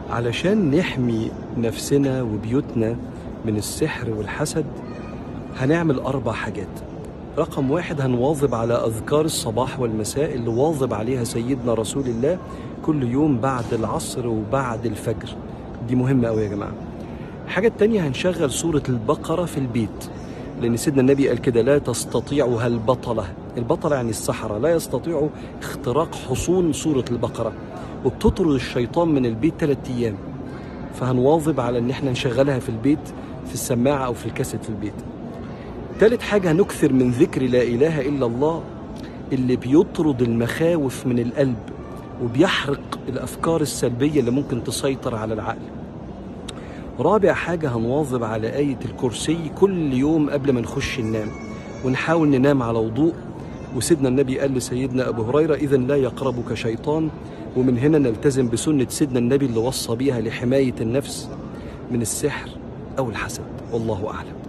علشان نحمي نفسنا وبيوتنا من السحر والحسد هنعمل أربع حاجات رقم واحد هنواظب على أذكار الصباح والمساء اللي واظب عليها سيدنا رسول الله كل يوم بعد العصر وبعد الفجر دي مهمة أوي يا جماعة الحاجة التانية هنشغل سورة البقرة في البيت لأن سيدنا النبي قال كده لا تستطيعها البطلة البطلة يعني السحرة لا يستطيعوا اختراق حصون سورة البقرة وبتطرد الشيطان من البيت ثلاثة أيام فهنواظب على ان احنا نشغلها في البيت في السماعة او في الكاسيت في البيت تالت حاجة هنكثر من ذكر لا اله الا الله اللي بيطرد المخاوف من القلب وبيحرق الافكار السلبية اللي ممكن تسيطر على العقل رابع حاجة هنواظب على آية الكرسي كل يوم قبل ما نخش ننام ونحاول ننام على وضوء وسيدنا النبي قال لسيدنا أبو هريرة إذا لا يقربك شيطان ومن هنا نلتزم بسنة سيدنا النبي اللي وصى بيها لحماية النفس من السحر أو الحسد والله أعلم